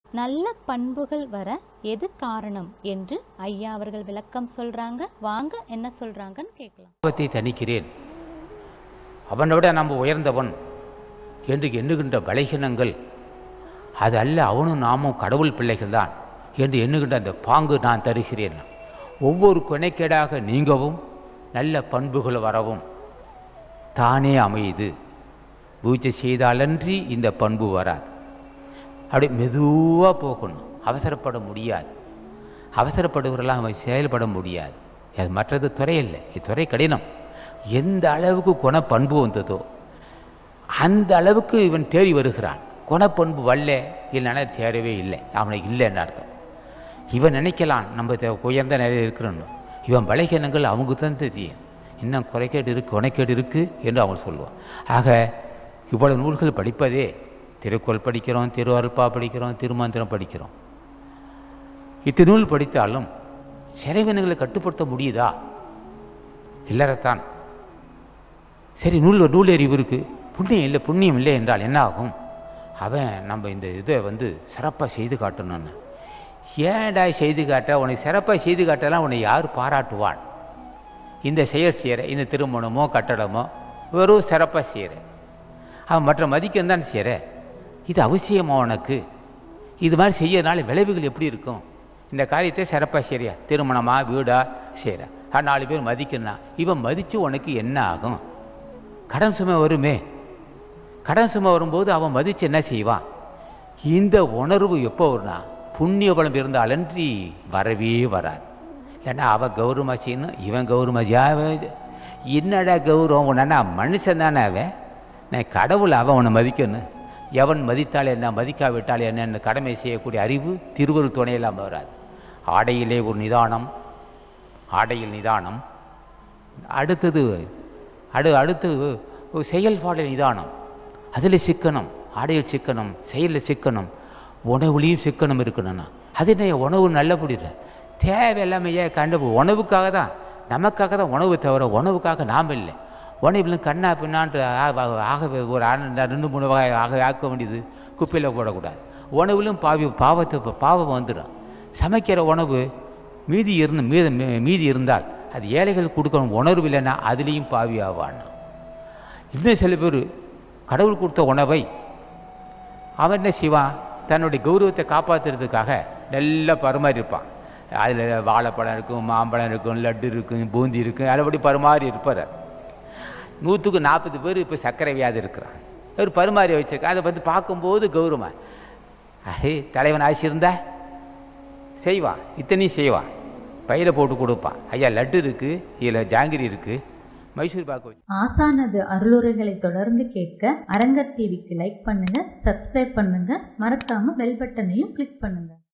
நல்ல பண்புகள் வர எது காரணம் என்று ஐயா அவர்கள் விளக்கம் சொல்றாங்க வாங்க என்ன சொல்றாங்கன்னு கேட்கலாம் பாவத்தை தணிக்கிறேன் அவனை விட நம்ம உயர்ந்தவன் என்று எண்ணுகின்ற பலகீனங்கள் அது அல்ல அவனும் நாமும் கடவுள் பிள்ளைகள் தான் என்று எண்ணுகின்ற அந்த பாங்கு நான் தருகிறேன் ஒவ்வொரு கொனைக்கேடாக நீங்கவும் நல்ல பண்புகள் வரவும் தானே அமையுது பூஜை செய்தாலன்றி இந்த பண்பு வராது அப்படியே மெதுவாக போகணும் அவசரப்பட முடியாது அவசரப்படுவரெல்லாம் அவன் செயல்பட முடியாது அது மற்றது துறை இல்லை இது துறை கடினம் எந்த அளவுக்கு குணப்பண்பு வந்ததோ அந்த அளவுக்கு இவன் தேடி வருகிறான் குணப்பண்பு வரல இல்லைன்னா தேரவே இல்லை அவனுக்கு இல்லைன்னு அர்த்தம் இவன் நினைக்கலாம் நம்ம தே- உயர்ந்த நிலையில் இருக்கிறோன்னு இவன் பலகீனங்கள் அவங்க தான் தெரியும் இன்னும் குறைக்கேடு இருக்கு குணைக்கேடு இருக்கு என்று அவன் சொல்லுவான் ஆக இவ்வளவு நூல்கள் படிப்பதே திருக்குறள் படிக்கிறோம் திருவருப்பா படிக்கிறோம் திருமந்திரம் படிக்கிறோம் இத்தனை நூல் படித்தாலும் செலவினங்களை கட்டுப்படுத்த முடியுதா இல்லறத்தான் சரி நூல் நூல் அறிவு இருக்கு புண்ணியம் இல்லை புண்ணியம் இல்லை என்றால் என்ன ஆகும் அவன் நம்ம இந்த இதை வந்து சிறப்பாக செய்து காட்டணும்னு ஏன்டா செய்து காட்ட உனக்கு சிறப்பாக செய்து காட்டலாம் உன்னை யார் பாராட்டுவான் இந்த செயல் செய்கிற இந்த திருமணமோ கட்டடமோ வெறும் சிறப்பாக செய்கிற அவன் மற்ற மதிக்கம் தான் செய்கிற இது அவசியமா உனக்கு இது மாதிரி செய்யறதுனால விளைவுகள் எப்படி இருக்கும் இந்த காரியத்தை சிறப்பாக செய்றியா திருமணமா வீடா செய்கிற நாலு பேர் மதிக்கணும் இவன் மதித்து உனக்கு என்ன ஆகும் கடன் சுமை வருமே கடன் சுமை வரும்போது அவன் மதித்து என்ன செய்வான் இந்த உணர்வு எப்போ வரும்னா புண்ணிய பலம் இருந்தாலன்றி வரவே வராது ஏன்னா அவன் கௌரவமாக செய்யணும் இவன் கௌரவமாக என்னடா கௌரவம் உன்னா மனுஷன் தானே அவன் நான் கடவுள் அவன் உன்னை மதிக்கணும் எவன் மதித்தால் என்ன மதிக்காவிட்டால் என்னென்ன கடமை செய்யக்கூடிய அறிவு திருவருள் துணையில்லாமல் வராது ஆடையிலே ஒரு நிதானம் ஆடையில் நிதானம் அடுத்தது அடு அடுத்து ஒரு செயல்பாடு நிதானம் அதில் சிக்கனம் ஆடையில் சிக்கனம் செயலில் சிக்கனம் உணவுலேயும் சிக்கனம் இருக்கணும்னா அது என்ன உணவு நல்லபடிற தேவையில்லாம ஏன் கண்டு உணவுக்காக தான் நமக்காக தான் உணவு தவிர உணவுக்காக நாம் இல்லை உணவில் கண்ணா பின்னான்று ஆ- ஆ- ஆக ஒரு ஆ- ரெண்டு மூணு வகை ஆக ஆக்க வேண்டியது குப்பையில் போடக்கூடாது உணவிலும் பாவி பாவத்தை பாவம் வந்துடும் சமைக்கிற உணவு மீதி இருந்து மீத மீ- மீதி இருந்தால் அது ஏழைகள் கொடுக்கணும் உணர்வு இல்லைன்னா அதுலேயும் பாவி ஆவான் இன்னும் சில பேர் கடவுள் கொடுத்த உணவை அவன் என்ன செய்வான் தன்னுடைய கௌரவத்தை காப்பாற்றுறதுக்காக நல்லா பரிமாறி இருப்பான் அதில் வாழைப்பழம் இருக்கும் மாம்பழம் இருக்கும் லட்டு இருக்கும் பூந்தி இருக்கும் அதுபடி பரிமாறி இருப்பார் நூற்றுக்கு நாற்பது பேர் இப்போ சர்க்கரை வியாதி இருக்கிறான் ஒரு பரிமாறி வச்சிருக்க அதை வந்து பார்க்கும்போது கௌரவம் அஹே தலைவன் ஆசி இருந்தா செய்வான் இத்தனையும் செய்வான் பையில போட்டு கொடுப்பான் ஐயா லட்டு இருக்குது இதில் ஜாங்கிரி இருக்குது மைசூர் பாக்கு வச்சு ஆசானது அருளுரைகளை தொடர்ந்து கேட்க அரங்கர் டிவிக்கு லைக் பண்ணுங்க சப்ஸ்கிரைப் பண்ணுங்க மறக்காம பெல் பட்டனையும் கிளிக் பண்ணுங்க